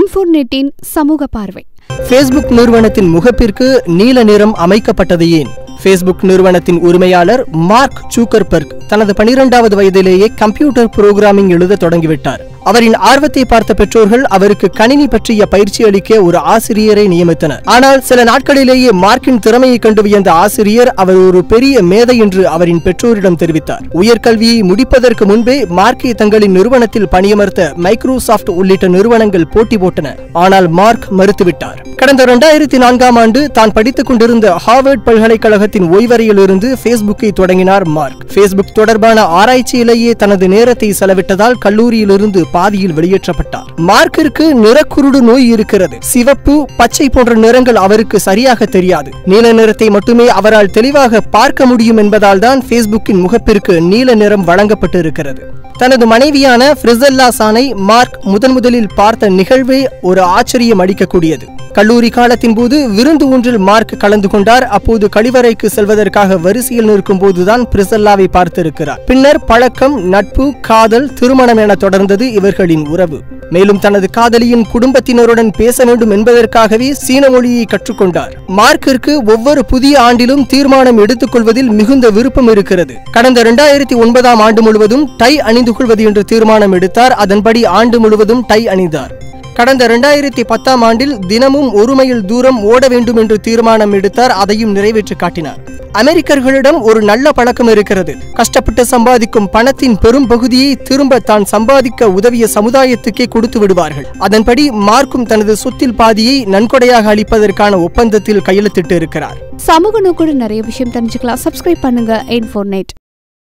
இன்ஃபோர்நெட்டின் சமூக பார்வை ஃபேஸ்புக் நிறுவனத்தின் முகப்பிற்கு நீல நிறம் அமைக்கப்பட்டது ஏன் ஃபேஸ்புக் நிறுவனத்தின் உரிமையாளர் மார்க் சூக்கர்பர்க் தனது பனிரெண்டாவது வயதிலேயே கம்ப்யூட்டர் புரோகிராமிங் எழுத தொடங்கிவிட்டார் அவரின் ஆர்வத்தை பார்த்த பெற்றோர்கள் அவருக்கு கணினி பற்றிய பயிற்சி அளிக்க ஒரு ஆசிரியரை நியமித்தனர் ஆனால் சில நாட்களிலேயே மார்க்கின் திறமையை கண்டு வியந்த ஆசிரியர் அவர் ஒரு பெரிய மேதை என்று அவரின் பெற்றோரிடம் தெரிவித்தார் உயர்கல்வியை முடிப்பதற்கு முன்பே மார்க்கை தங்களின் நிறுவனத்தில் பணியமர்த்த மைக்ரோசாஃப்ட் உள்ளிட்ட நிறுவனங்கள் போட்டி போட்டன ஆனால் மார்க் மறுத்துவிட்டார் கடந்த இரண்டாயிரத்தி நான்காம் ஆண்டு தான் படித்துக் கொண்டிருந்த ஹார்வர்ட் பல்கலைக்கழகத்தின் ஓய்வறையிலிருந்து ஃபேஸ்புக்கை தொடங்கினார் மார்க் ஃபேஸ்புக் தொடர்பான ஆராய்ச்சியிலேயே தனது நேரத்தை செலவிட்டதால் கல்லூரியிலிருந்து பாதியில் வெளியேற்றப்பட்டார் மார்க்கிற்கு நிறக்குருடு நோய் இருக்கிறது சிவப்பு பச்சை போன்ற நிறங்கள் அவருக்கு சரியாக தெரியாது நீல நிறத்தை மட்டுமே அவரால் தெளிவாக பார்க்க முடியும் என்பதால் தான் ஃபேஸ்புக்கின் முகப்பிற்கு நீல நிறம் வழங்கப்பட்டு இருக்கிறது தனது மனைவியான ஃப்ரிசல்லா சானை மார்க் முதன் முதலில் பார்த்த நிகழ்வே ஒரு ஆச்சரியம் அளிக்கக்கூடியது கல்லூரி காலத்தின் போது விருந்து ஒன்றில் மார்க் கலந்து கொண்டார் அப்போது கழிவறைக்கு செல்வதற்காக வரிசையில் நிற்கும் போதுதான் பிரிசல்லாவை பார்த்திருக்கிறார் பின்னர் பழக்கம் நட்பு காதல் திருமணம் என தொடர்ந்தது இவர்களின் உறவு மேலும் தனது காதலியின் குடும்பத்தினருடன் பேச வேண்டும் என்பதற்காகவே சீன மொழியை கற்றுக்கொண்டார் மார்க்கிற்கு ஒவ்வொரு புதிய ஆண்டிலும் தீர்மானம் எடுத்துக்கொள்வதில் மிகுந்த விருப்பம் இருக்கிறது கடந்த இரண்டாயிரத்தி ஒன்பதாம் ஆண்டு முழுவதும் டை அணிந்து கொள்வது என்று தீர்மானம் எடுத்தார் அதன்படி ஆண்டு முழுவதும் டை அணிந்தார் கடந்த இரண்டாயிரத்தி பத்தாம் ஆண்டில் தினமும் ஒரு மைல் தூரம் ஓட வேண்டும் என்று தீர்மானம் எடுத்தார் அதையும் நிறைவேற்றி காட்டினார் அமெரிக்கர்களிடம் ஒரு நல்ல பழக்கம் இருக்கிறது கஷ்டப்பட்டு சம்பாதிக்கும் பணத்தின் பெரும் பகுதியை திரும்ப தான் சம்பாதிக்க உதவிய சமுதாயத்துக்கே கொடுத்து விடுவார்கள் அதன்படி மார்க்கும் தனது சொத்தில் பாதியை நன்கொடையாக அளிப்பதற்கான ஒப்பந்தத்தில் கையெழுத்திட்டு இருக்கிறார் சமூக நோக்கோடு நிறைய விஷயம் தெரிஞ்சுக்கலாம் சப்ஸ்கிரைப் பண்ணுங்க இன்ஃபோர்நெட்